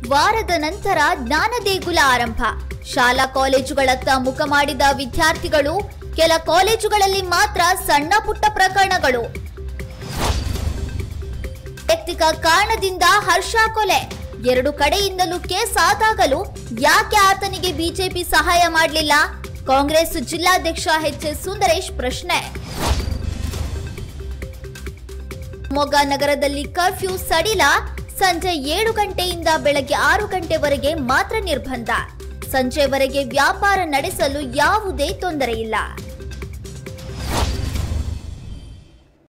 ವಾರದ ನಂತರ ಜ್ಞಾನದೇಗುಲ ಆರಂಭ ಶಾಲಾ ಕಾಲೇಜುಗಳತ್ತ ಮುಖ ಮಾಡಿದ ವಿದ್ಯಾರ್ಥಿಗಳು ಕೆಲ ಕಾಲೇಜುಗಳಲ್ಲಿ ಮಾತ್ರ ಸಣ್ಣ ಪುಟ್ಟ ಪ್ರಕರಣಗಳು ವೈಯಕ್ತಿಕ ಕಾರಣದಿಂದ ಹರ್ಷ ಕೊಲೆ ಎರಡು ಕಡೆಯಿಂದಲೂ ಕೇಸ್ ಆದಾಗಲೂ ಯಾಕೆ ಆತನಿಗೆ ಬಿಜೆಪಿ ಸಹಾಯ ಮಾಡಲಿಲ್ಲ ಕಾಂಗ್ರೆಸ್ ಜಿಲ್ಲಾಧ್ಯಕ್ಷ ಎಚ್ ಎಸ್ ಸುಂದರೇಶ್ ಪ್ರಶ್ನೆ ಮೊಗ ನಗರದಲ್ಲಿ ಕರ್ಫ್ಯೂ ಸಡಿಲ ಸಂಜೆ ಏಳು ಗಂಟೆಯಿಂದ ಬೆಳಗ್ಗೆ ಆರು ಗಂಟೆವರೆಗೆ ಮಾತ್ರ ನಿರ್ಬಂಧ ಸಂಜೆವರೆಗೆ ವ್ಯಾಪಾರ ನಡೆಸಲು ಯಾವುದೇ ತೊಂದರೆ ಇಲ್ಲ